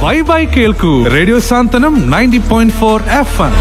By bye കേൾക്കൂ radio സാന്ത്വനം ninety point four F M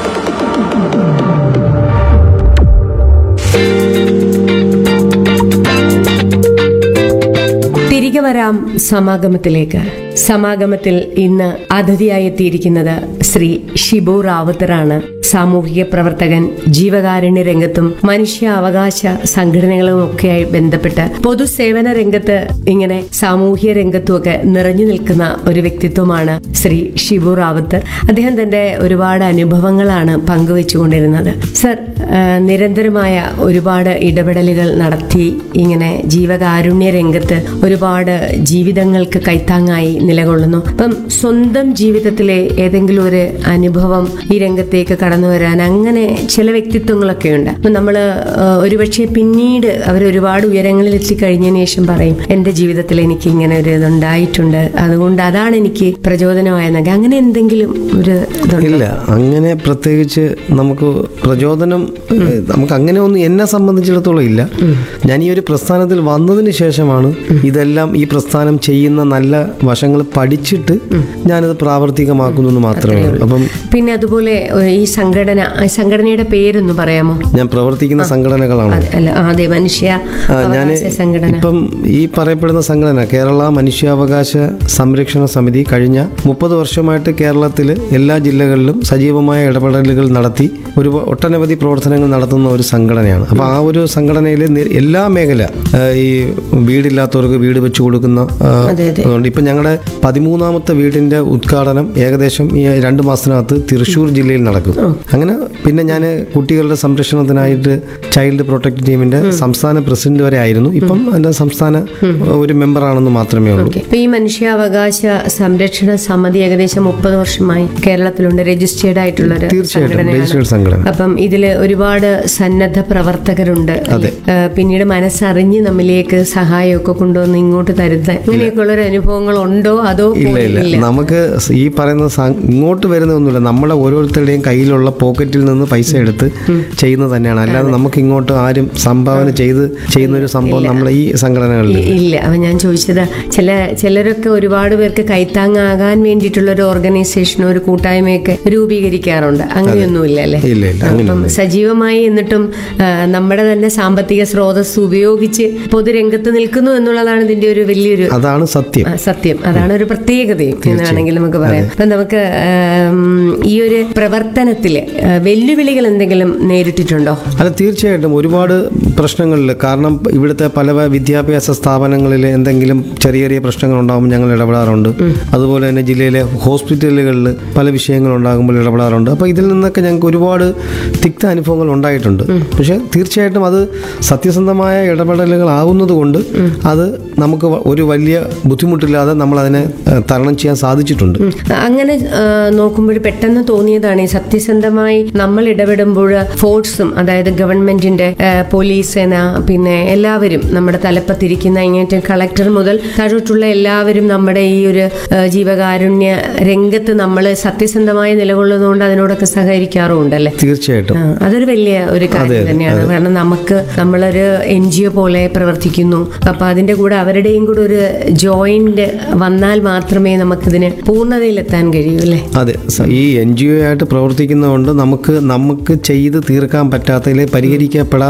തിരികെ വരാം സമാഗമത്തിലേക്ക് സമാഗമത്തിൽ ഇന്ന് അതിഥിയായി എത്തിയിരിക്കുന്നത് ശ്രീ ഷിബു റാവുത്തറാണ് സാമൂഹിക പ്രവർത്തകൻ ജീവകാരുണ്യ രംഗത്തും മനുഷ്യാവകാശ സംഘടനകളും ഒക്കെയായി ബന്ധപ്പെട്ട് പൊതുസേവന രംഗത്ത് ഇങ്ങനെ സാമൂഹ്യ രംഗത്തുമൊക്കെ നിറഞ്ഞു നിൽക്കുന്ന ഒരു വ്യക്തിത്വമാണ് ശ്രീ ഷിബു റാവുത്തർ അദ്ദേഹം തന്റെ ഒരുപാട് അനുഭവങ്ങളാണ് പങ്കുവെച്ചുകൊണ്ടിരുന്നത് സർ ആ, നിരന്തരമായ ഒരുപാട് ഇടപെടലുകൾ നടത്തി ഇങ്ങനെ ജീവകാരുണ്യ രംഗത്ത് ഒരുപാട് ജീവിതങ്ങൾക്ക് കൈത്താങ്ങായി നിലകൊള്ളുന്നു അപ്പം സ്വന്തം ജീവിതത്തിലെ ഏതെങ്കിലും ഒരു അനുഭവം ഈ രംഗത്തേക്ക് കടന്നു വരാൻ അങ്ങനെ ചില വ്യക്തിത്വങ്ങളൊക്കെ ഉണ്ട് അപ്പം നമ്മൾ ഒരുപക്ഷെ പിന്നീട് അവർ ഒരുപാട് ഉയരങ്ങളിൽ എത്തിക്കഴിഞ്ഞതിന് ശേഷം പറയും എൻ്റെ ജീവിതത്തിൽ എനിക്ക് ഇങ്ങനെ ഒരു ഇതുണ്ടായിട്ടുണ്ട് അതുകൊണ്ട് അതാണ് എനിക്ക് പ്രചോദനമായെന്നൊക്കെ അങ്ങനെ എന്തെങ്കിലും ഒരു ഇതുണ്ട് ഇല്ല അങ്ങനെ പ്രത്യേകിച്ച് നമുക്ക് പ്രചോദനം ഏഹ്, നമുക്ക് അങ്ങനെ ഒന്നും എന്നെ സംബന്ധിച്ചിടത്തോളം ഇല്ല ഞാൻ ഈ ഒരു പ്രസ്ഥാനത്തിൽ വന്നതിന് ശേഷമാണ് ഇതെല്ലാം ഈ പ്രസ്ഥാനം ചെയ്യുന്ന നല്ല വശങ്ങൾ പഠിച്ചിട്ട് ഞാനത് പ്രാവർത്തികമാക്കുന്നു എന്ന് മാത്രമേ ഉള്ളൂ അപ്പം പിന്നെ അതുപോലെ ഏഹ്, ഈ സംഘടന ആ സംഘടനയുടെ പേരൊന്ന് പറയാമോ ഞാൻ പ്രവർത്തിക്കുന്ന സംഘടനകളാണ് അതെ, അല്ല ആ, അതെ മനുഷ്യ ഞാൻ അവകാശ സംഘടന ഇപ്പം ഈ പറയപ്പെടുന്ന സംഘടന കേരള മനുഷ്യാവകാശ സംരക്ഷണ സമിതി കഴിഞ്ഞ മുപ്പത് വർഷമായിട്ട് കേരളത്തിൽ എല്ലാ ജില്ലകളിലും സജീവമായ ഇടപെടലുകൾ നടത്തി ഒരു ഒട്ടനവധി പ്രവർത്തനങ്ങൾ നടത്തുന്ന ഒരു സംഘടനയാണ് അപ്പോൾ ആ ഒരു സംഘടനയിൽ എല്ലാ മേഖല ആ, ഈ വീടില്ലാത്തവർക്ക് വീട് വെച്ച് കൊടുക്കുന്ന ആ, അതെ, അതെ. അതുകൊണ്ട് ഇപ്പം ഞങ്ങളുടെ പതിമൂന്നാമത്തെ വീടിന്റെ ഉദ്ഘാടനം ഏകദേശം ഈ രണ്ട് മാസത്തിനകത്ത് തൃശ്ശൂർ ജില്ലയിൽ നടക്കും അങ്ങനെ പിന്നെ ഞാൻ കുട്ടികളുടെ സംരക്ഷണത്തിനായിട്ട് ചൈൽഡ് പ്രൊട്ടക്ട് ടീമിന്റെ സംസ്ഥാന പ്രസിഡന്റ് വരെ ആയിരുന്നു ഇപ്പം അതിന്റെ സംസ്ഥാന ഒരു മെമ്പറാണെന്ന് മാത്രമേ ഉള്ളൂ ഓക്കെ. ഇപ്പൊ ഈ മനുഷ്യാവകാശ സംരക്ഷണ സമിതി ഏകദേശം മുപ്പത് വർഷമായി കേരളത്തിലുണ്ട് രജിസ്റ്റേർഡ് ആയിട്ടുള്ള ഒരു തീർച്ചയായിട്ടും സംഘടനയാണ്. രജിസ്റ്റേർഡ് സംഘടന അപ്പം ഇതില് ഒരുപാട് സന്നദ്ധ പ്രവർത്തകരുണ്ട് അതെ. ഏഹ് പിന്നീട് മനസ്സറിഞ്ഞ് നമ്മിലേക്ക് സഹായമൊക്കെ കൊണ്ടുവന്ന് ഇങ്ങോട്ട് തരുന്ന ഇങ്ങനെയൊക്കെയുള്ള ഒരു അനുഭവങ്ങൾ ഉണ്ടോ അതോ ഇല്ല പോലും ഇല്ല നമുക്ക് ഈ പറയുന്ന സ- ഇങ്ങോട്ട് വരുന്നതൊന്നുമില്ല നമ്മളെ ഓരോരുത്തരുടെയും കയ്യിലുള്ള പോക്കറ്റിൽ നിന്ന് പൈസ എടുത്ത് ചെയ്യുന്നത് തന്നെയാണ് അല്ലാതെ നമുക്ക് ഇങ്ങോട്ട് ആരും സംഭാവന ചെയ്ത് ചെയ്യുന്ന ഒരു സംഭവം നമ്മളെ ഈ സംഘടനകളിൽ ഇ- ഇല്ല അപ്പൊ ഞാൻ ചോദിച്ചത് ചില ചിലരൊക്കെ ഒരുപാട് പേർക്ക് കൈത്താങ്ങാകാൻ വേണ്ടിയിട്ടുള്ള ഒരു ഓർഗനൈസേഷനോ ഒരു കൂട്ടായ്മയൊക്കെ രൂപീകരിക്കാറുണ്ട് അങ്ങനെയൊന്നുമില്ല അല്ലേ ഇല്ല ഇല്ല അങ്ങനെ അപ്പം സജീവമായി എന്നിട്ടും ആ, നമ്മുടെ തന്നെ സാമ്പത്തിക സ്രോതസ് ഉപയോഗിച്ച് പൊതുരംഗത്ത് നിൽക്കുന്നു എന്നുള്ളതാണ് ഇതിന്റെ ഒരു വലിയൊരു അതാണ് സത്യം ആ, സത്യം അതാണ് ഒരു പ്രത്യേകതയും എന്നാണെങ്കിൽ നമുക്ക് പറയാം അപ്പൊ നമുക്ക് ആം, ഈ ഒരു പ്രവർത്തനത്തില് ആ, വെല്ലുവിളികൾ എന്തെങ്കിലും നേരിട്ടിട്ടുണ്ടോ അല്ല തീർച്ചയായിട്ടും ഒരുപാട് പ്രശ്നങ്ങളിൽ കാരണം ഇവിടുത്തെ പല വിദ്യാഭ്യാസ സ്ഥാപനങ്ങളിൽ എന്തെങ്കിലും ചെറിയ ചെറിയ പ്രശ്നങ്ങൾ ഉണ്ടാകുമ്പോൾ ഞങ്ങൾ ഇടപെടാറുണ്ട് അതുപോലെ തന്നെ ജില്ലയിലെ ഹോസ്പിറ്റലുകളിൽ പല വിഷയങ്ങൾ ഉണ്ടാകുമ്പോൾ ഇടപെടാറുണ്ട് അപ്പോൾ ഇതിൽ നിന്നൊക്കെ ഞങ്ങൾക്ക് ഒരുപാട് തിക്ത അനുഭവങ്ങൾ ഉണ്ടായിട്ടുണ്ട് പക്ഷേ തീർച്ചയായിട്ടും അത് സത്യസന്ധമായ ഇടപെടലുകൾ ആകുന്നത് കൊണ്ട് അത് നമുക്ക് വ- ഒരു വലിയ ബുദ്ധിമുട്ടില്ലാതെ നമ്മൾ അതിനെ ഏഹ്, തരണം ചെയ്യാൻ സാധിച്ചിട്ടുണ്ട് അങ്ങനെ നോക്കുമ്പോൾ പെട്ടെന്ന് തോന്നിയതാണ് ഈ സത്യസന്ധമായി നമ്മൾ ഇടപെടുമ്പോൾ ഫോഴ്സും അതായത് ഗവൺമെന്റിന്റെ ആ, പോലീസ് സേന പിന്നെ എല്ലാവരും നമ്മുടെ തലപ്പത്തിരിക്കുന്ന ഇങ്ങനത്തെ കളക്ടർ മുതൽ താഴോട്ടുള്ള എല്ലാവരും നമ്മുടെ ഈ ഒരു ആ, ജീവകാരുണ്യ രംഗത്ത് നമ്മൾ സത്യസന്ധമായി നിലകൊള്ളുന്നതുകൊണ്ട് അതിനോടൊക്കെ സഹകരിക്കാറുമുണ്ടല്ലേ തീർച്ചയായിട്ടും ആ, അതൊരു വലിയ ഒരു കാര്യം തന്നെയാണ് കാരണം നമുക്ക് നമ്മളൊരു എൻ ജി ഒ പോലെ പ്രവർത്തിക്കുന്നു അപ്പൊ അതിന്റെ കൂടെ അവരുടെയും കൂടെ ഒരു ജോയിന്റ് വന്നാൽ മാത്രമേ നമുക്കിതിന് പൂർണ്ണതയിലെത്താൻ കഴിയൂ അല്ലേ അതെ സ- ഈ എൻ ജി ഒ ആയിട്ട് പ്രവർത്തിക്കുന്നതുകൊണ്ട് നമുക്ക് നമുക്ക് ചെയ്ത് തീർക്കാൻ പറ്റാത്തതിൽ പരിഹരിക്കപ്പെടാൻ